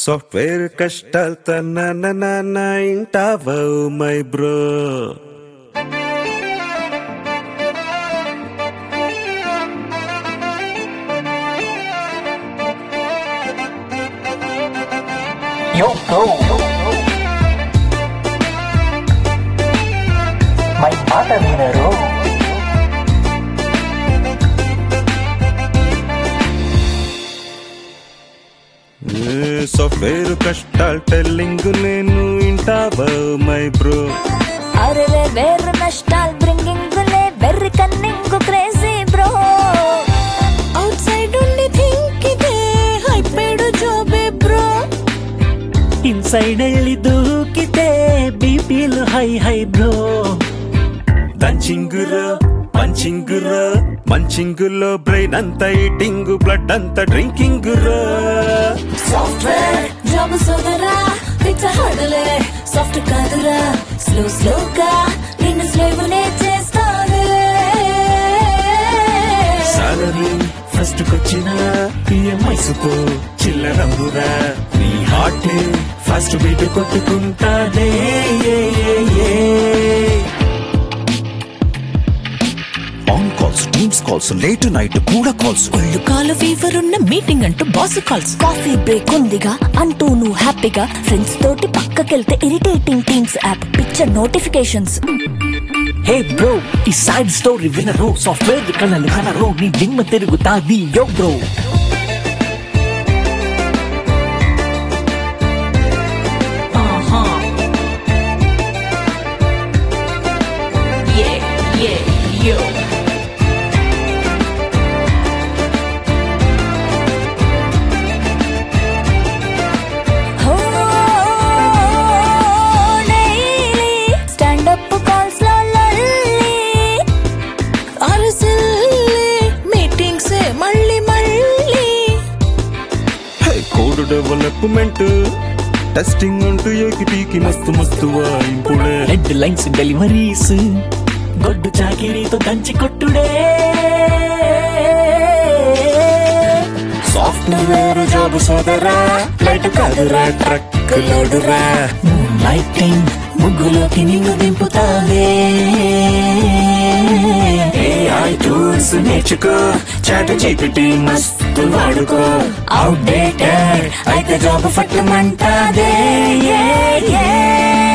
Software కష్టాలు తన ఇంటావా my bro Yo, bro. My మాట వినరు సాఫ్ట్వేర్ కష్టాలు టెల్లింగ్ నేను ఇంటావా మై బ్రో అరే వేరు నష్టాలు బ్రింగింగ్ లే వెర్రి cunning crazy bro outside ఉండి థింక్ ఇదే హైపేడు జోబే బ్రో ఇన్సైడ్ వెళ్ళి దూకితే బీపీలు హై హై బ్రో దంచింగురా మంచింగురా మంచింగులో బ్రెయిన్ అంతా ఈటింగ్ బ్లడ్ అంతా డ్రింకింగ్ రా సాఫ్ట్వేర్ జాబ్ సోదరా పిచ్చ హడలే సాఫ్ట్ కాదురా స్లో స్లోగా నిన్ను స్లేవునే చేస్తాను సాలరీ ఫస్ట్ కొచ్చిన ఈఎంఐస్ తో చిల్లరంగురా నీ హార్ట్ ఫస్ట్ బీట్ కొట్టుకుంటాదే on calls Teams calls late night కూడా కాల్స్ ఒళ్ళు కాలు ఫీవర్ ఉన్న మీటింగ్ అంటూ బాస్ కాల్స్ కాఫీ బ్రేక్ ఉందిగా అంటూ నువ్వు హ్యాపీగా ఫ్రెండ్స్ తోటి పక్కకెళ్తే irritating Teams app picture notifications hey bro ఈ సైడ్ స్టోరీ వినరు సాఫ్ట్వేర్ కళలు కనరు నీ దిమ్మ తిరుగుతాది యో బ్రో స్టాండ్ అప్ కాల్స్ లో లల్లి అరసిల్లి మీటింగ్స్ మళ్ళీ మళ్ళీ కోడ్ డెవలప్మెంట్ టెస్టింగ్ అంటూ ఏకి పీకి మస్తు మస్తు వాయింపుడే హెడ్ లైన్స్ డెలివరీస్ గొడ్డు చాకిరీతో దంచి కొట్టుడే సాఫ్ట్వేర్ జాబ్ సోదరా లైట్ కాదురా ట్రక్ లోడురా లైటింగ్ ముగ్గులోకి నిన్ను దింపుతావే ఏఐ టూల్స్ నేర్చుకో చాట్ జీపీటీ మస్తు వాడుకో అవుట్డేటెడ్ అయితే జాబ్ ఫట్టమంటాదే yeah, yeah.